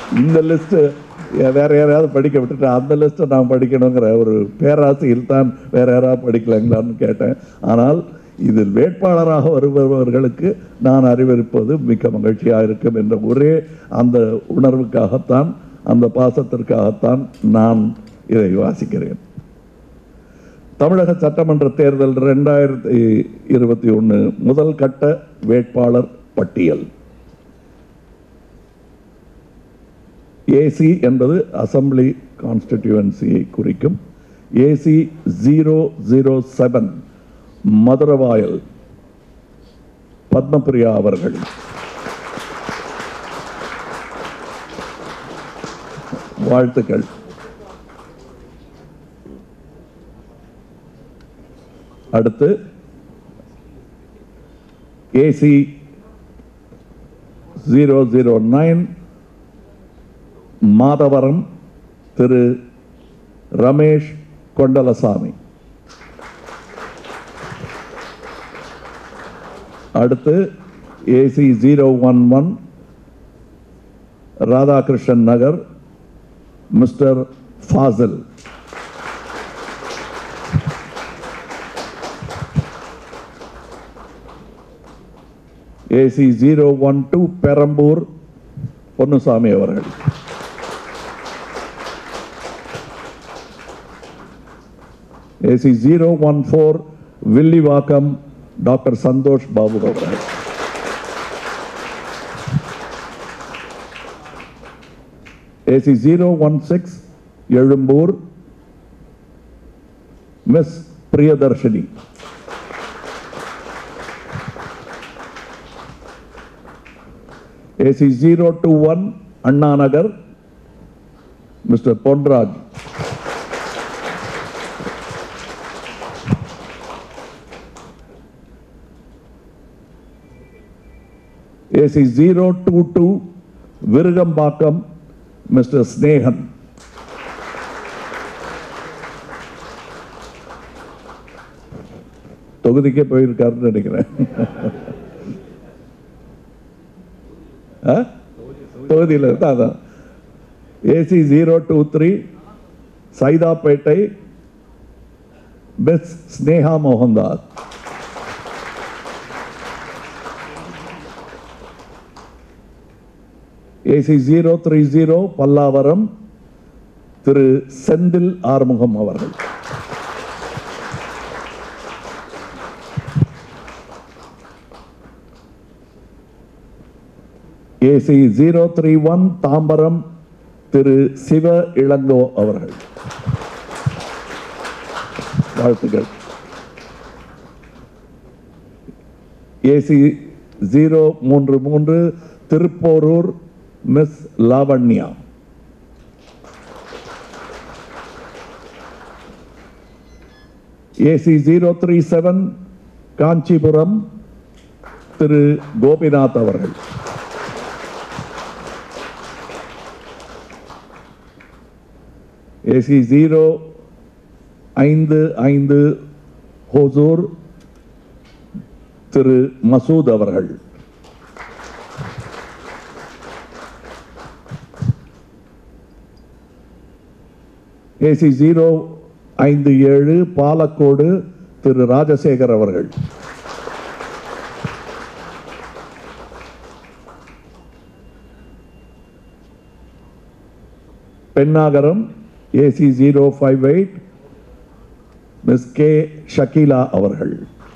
இந்த லிஸ்ட்டு வேற யாரையாவது படிக்க விட்டுட்டு அந்த லிஸ்ட்டை நான் படிக்கணுங்கிற ஒரு பேராசையில் தான் வேற யாராவது படிக்கலைங்களான்னு கேட்டேன் ஆனால் இதில் வேட்பாளராக வருபவர்களுக்கு நான் அறிவிப்பது மிக்க மகிழ்ச்சியாக இருக்கும் என்ற ஒரே அந்த உணர்வுக்காகத்தான் அந்த பாசத்திற்காகத்தான் நான் இதை வாசிக்கிறேன் தமிழக சட்டமன்ற தேர்தல் ரெண்டாயிரத்தி இருபத்தி ஒன்று முதல் கட்ட வேட்பாளர் பட்டியல் ஏசி என்பது அசம்பிளி கான்ஸ்டிடியூவன்சியை குறிக்கும் AC zero zero seven Maduravoyal Padmapriya அவர்கள் வாழ்த்துக்கள் அடுத்து AC zero zero nine Madhavaram Thiru Ramesh Kondalasamy அடுத்து AC zero one one Radhakrishnan Nagar mister Fazil AC zero one two Perambur Ponnusamy அவர்கள் AC zero one four Villivakkam doctor Santhosh Babu அவர்கள் AC zero one six Ezhumbur miss Priyadharshini AC zero two one Anna Nagar mister Ponraj AC zero two two Virugambakkam mister Snehan தொகுதிக்கே போயிருக்காருன்னு நினைக்கிறேன் ஆ? தொகுதியில் இருந்தா அதான் AC zero two three Saidapet miss Sneha Mohandas AC zero three zero Pallavaram Thiru Senthil Arumugam அவர்கள் AC zero three one Tambaram Thiru Siva Ilango அவர்கள் வாழ்த்துக்கள் ஏசி ஜீரோ மூன்று மூன்று Thiruporur miss Lavanya AC zero three seven Kanchipuram Thiru Gopinath அவர்கள் ஏசி ஜீரோ ஐந்து ஐந்து ஹோசூர் திரு மசூத் அவர்கள் ஏசி ஜீரோ ஐந்து ஏழு பாலக்கோடு திரு ராஜசேகர் அவர்கள் Pennagaram AC zero five eight miss K Shakeela அவர்கள்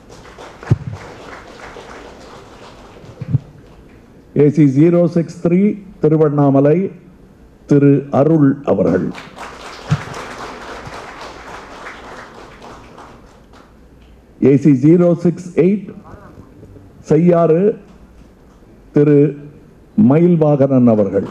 AC zero six three Tiruvannamalai Thiru Arul அவர்கள் AC zero six eight Cheyyar Thiru Mayilvaganan அவர்கள்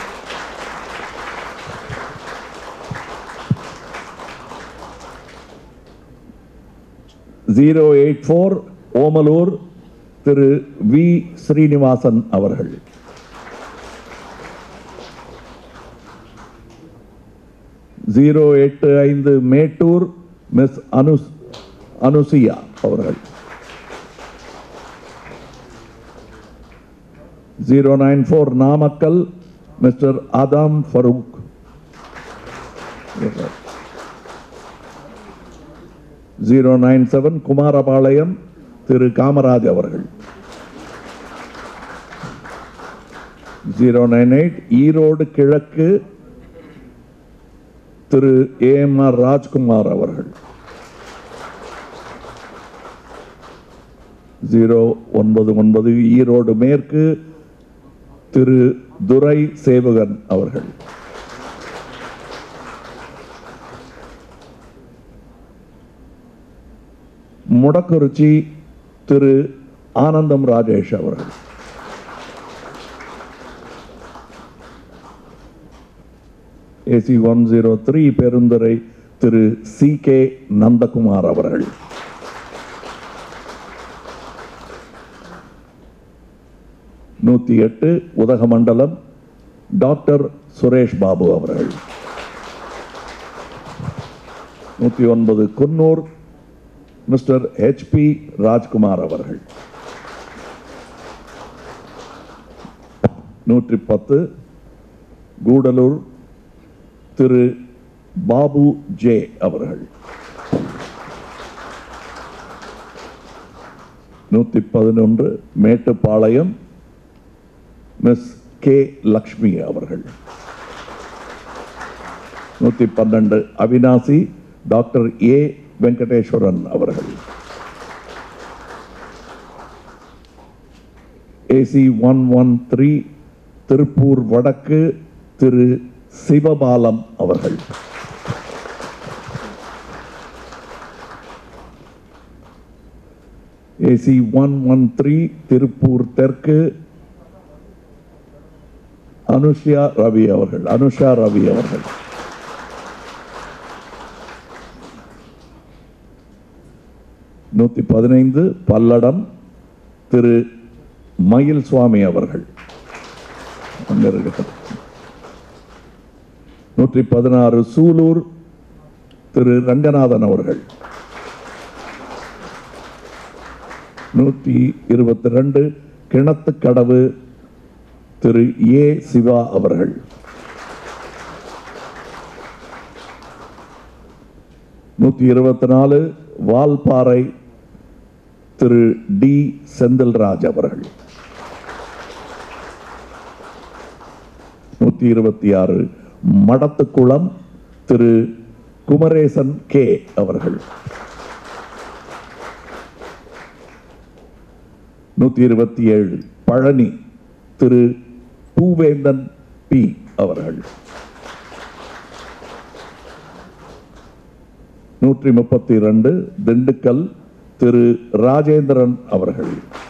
zero eight four Omalur Thiru V Srinivasan அவர்கள் ஜீரோ எட்டு ஐந்து மேட்டூர் மிஸ் அனு அனுசியா அவர்கள் zero nine four Namakkal mister Adam Farooq zero nine seven Kumarapalayam Thiru Kamaraj அவர்கள் ஜீரோ நைன் எயிட் ஈரோடு கிழக்கு திரு ஏஎம்ஆர் ராஜ்குமார் அவர்கள் ஜீரோ ஒன்பது ஒன்பது ஈரோடு மேற்கு திரு துரை சேவகன் அவர்கள் முடக்குறிச்சி திரு ஆனந்தம் ராஜேஷ் அவர்கள் AC one zero three Perundurai Thiru C K Nandakumar அவர்கள் நூத்தி எட்டு உதகமண்டலம் டாக்டர் சுரேஷ் பாபு அவர்கள் நூத்தி ஒன்பது Coonoor mister H P Rajkumar அவர்கள் நூற்றி பத்து கூடலூர் திரு பாபு ஜே அவர்கள் நூத்தி பதினொன்று மேட்டுப்பாளையம் மிஸ் கே லக்ஷ்மி அவர்கள் நூத்தி பன்னெண்டு அவினாசி டாக்டர் ஏ வெங்கடேஸ்வரன் அவர்கள் AC one one three Tiruppur வடக்கு திரு சிவபாலம் அவர்கள் AC one one three Tiruppur தெற்கு அனுஷ்யா ரவி அவர்கள் அனுஷா ரவி அவர்கள் நூத்தி பதினைந்து பல்லடம் திரு மயில் சுவாமி அவர்கள் அங்க இருக்கிறார். நூற்றி பதினாறு சூலூர் திரு ரங்கநாதன் அவர்கள் நூற்றி இருபத்தி ரெண்டு கிணத்துக்கடவு திரு ஏ சிவா அவர்கள் நூற்றி இருபத்தி நாலு வால்பாறை திரு டி செந்தில்ராஜ் அவர்கள் நூற்றி இருபத்தி ஆறு மடத்துக்குளம் திரு குமரேசன் கே அவர்கள் நூற்றி இருபத்தி ஏழு பழனி திரு பூவேந்தன் பி அவர்கள் நூற்றி முப்பத்தி இரண்டு திண்டுக்கல் திரு ராஜேந்திரன் அவர்கள்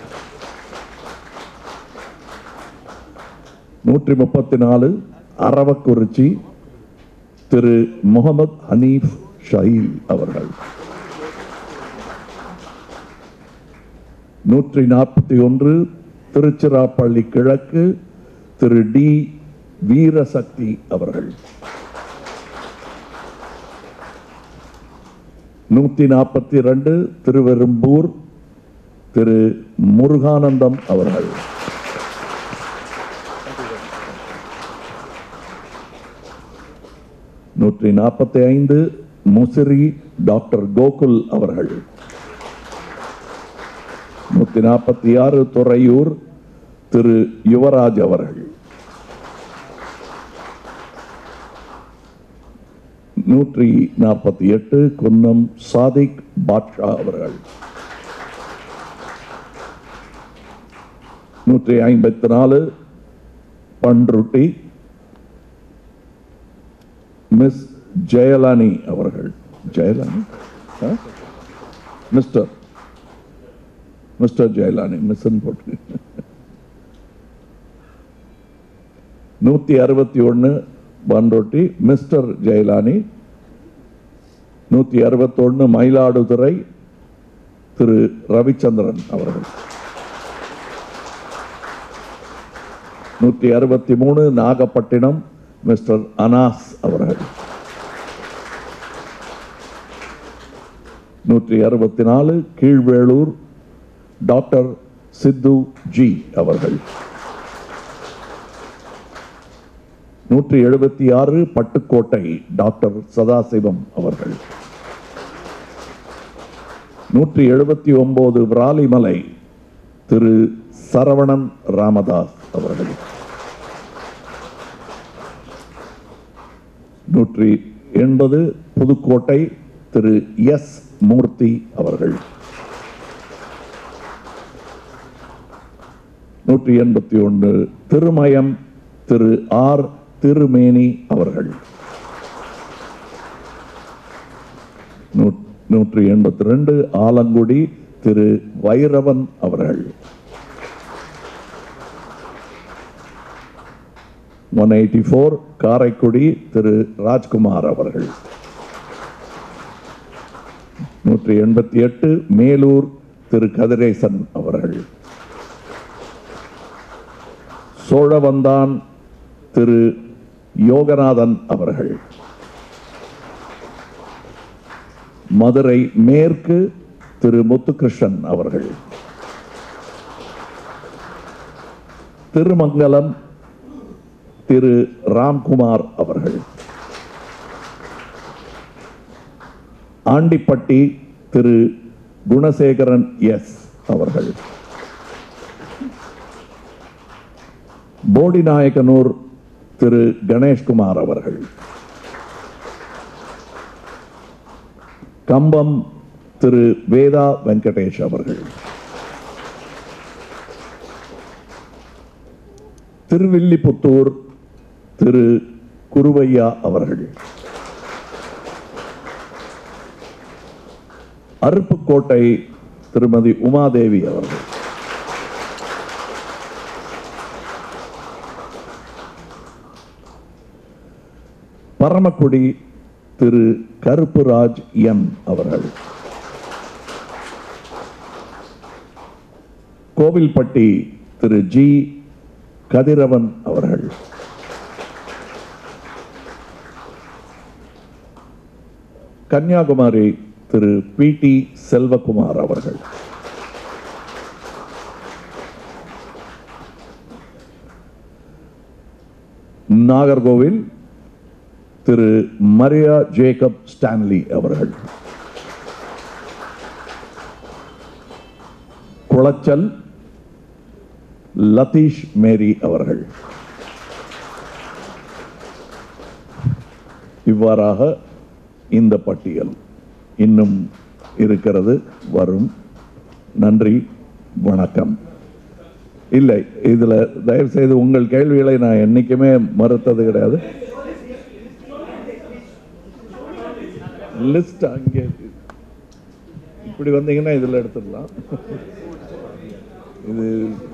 நூற்றி முப்பத்தி நாலு அரவக்குறிச்சி திரு முகமது ஹனீஃப் ஷஹீல் அவர்கள் நூற்றி நாற்பத்தி ஒன்று திருச்சிராப்பள்ளி கிழக்கு திரு டி வீரசக்தி அவர்கள் நூற்றி நாற்பத்தி ரெண்டு திருவெரும்பூர் திரு முருகானந்தம் அவர்கள் நூற்றி நாற்பத்தி ஐந்து முசிறி டாக்டர் கோகுல் அவர்கள் நூத்தி நாற்பத்தி ஆறு துறையூர் திரு யுவராஜ் அவர்கள் நூற்றி நாற்பத்தி எட்டு குன்னம் சாதிக் பாட்ஷா அவர்கள் நூற்றி ஐம்பத்தி நாலு பன்ருட்டி மிஸ் ஜெயலானி அவர்கள் ஜெயலானி ஆ? மிஸ்டர் மிஸ்டர் ஜெயலானி மிஸ்ன்னு போட்டு நூத்தி அறுபத்தி ஒன்று பன்ருட்டி மிஸ்டர் ஜெயலானி நூத்தி அறுபத்தி ஒன்று மயிலாடுதுறை திரு ரவிச்சந்திரன் அவர்கள் நூற்றி அறுபத்தி மூணு நாகப்பட்டினம் மிஸ்டர் அனாஸ் அவர்கள் நூற்றி அறுபத்தி நாலு கீழ்வேளூர் டாக்டர் சித்து ஜி அவர்கள் நூற்றி எழுபத்தி ஆறு பட்டுக்கோட்டை டாக்டர் சதாசிவம் அவர்கள் நூற்றி எழுபத்தி ஒன்பது விராலிமலை திரு சரவணன் ராமதாஸ் அவர்கள் நூற்றி எண்பது புதுக்கோட்டை திரு எஸ் மூர்த்தி அவர்கள் நூற்றி எண்பத்தி ஒன்று திருமயம் திரு ஆர் திருமேனி அவர்கள் நூ- நூற்றி எண்பத்தி ரெண்டு ஆலங்குடி திரு வைரவன் அவர்கள் one eighty four Karaikudi Thiru Rajkumar அவர்கள் நூற்றி எண்பத்தி எட்டு மேலூர் திரு கதிரேசன் அவர்கள் சோழவந்தான் திரு யோகநாதன் அவர்கள் மதுரை மேற்கு திரு முத்துகிருஷ்ணன் அவர்கள் திருமங்கலம் திரு ராம்குமார் அவர்கள் ஆண்டிப்பட்டி திரு குணசேகரன் எஸ் அவர்கள் போடிநாயக்கனூர் திரு கணேஷ்குமார் அவர்கள் கம்பம் திரு வேதா வெங்கடேஷ் அவர்கள் திருவில்லிபுத்தூர் திரு குருவையா அவர்கள் அருப்புக்கோட்டை திருமதி உமாதேவி அவர்கள் பரமக்குடி திரு கருப்புராஜ் எம் அவர்கள் கோவில்பட்டி திரு ஜி கதிரவன் அவர்கள் கன்னியாகுமரி திரு பி டி செல்வகுமார் அவர்கள் Nagercoil Thiru Maria Jacob Stanley அவர்கள் குளச்சல் லதீஷ் மேரி அவர்கள் இவ்வாறாக இந்த பட்டியல் இன்னும் இருக்கிறது வரும் நன்றி வணக்கம் இல்லை இதுல தயவு செய்து உங்கள் கேள்விகளை நான் என்னைக்குமே மறுத்தது கிடையாது லிஸ்ட் அங்கே இருக்கு. இப்படி வந்தீங்கன்னா இதுல எடுத்துடலாம் இது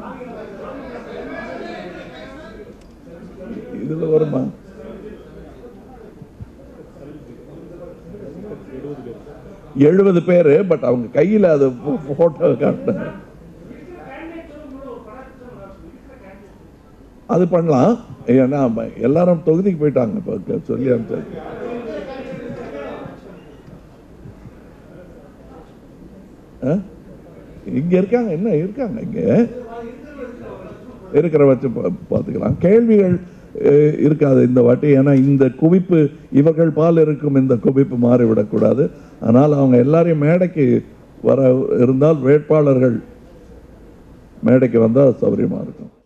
இதுல வருமா எழுபது பேரு பட் அவங்க கையில அது போட்டோ காட்டினாங்க அது பண்ணலாம் ஏன்னா எல்லாரும் தொகுதிக்கு போயிட்டாங்க இப்போ சொல்லி அனுப்பிச்சாச்சு ஆ? இங்க இருக்காங்க என்ன இருக்காங்க இங்க இருக்கிற வச்சு பா- பார்த்துக்கலாம் கேள்விகள் அஹ், இருக்காது இந்த வாட்டி ஏன்னா இந்த குவிப்பு இவர்கள் பால் இருக்கும் இந்த குவிப்பு மாறிவிடக்கூடாது ஆனால் அவங்க எல்லாரையும் மேடைக்கு வர இருந்தால் வேட்பாளர்கள் மேடைக்கு வந்தால் சௌகரியமா இருக்கும்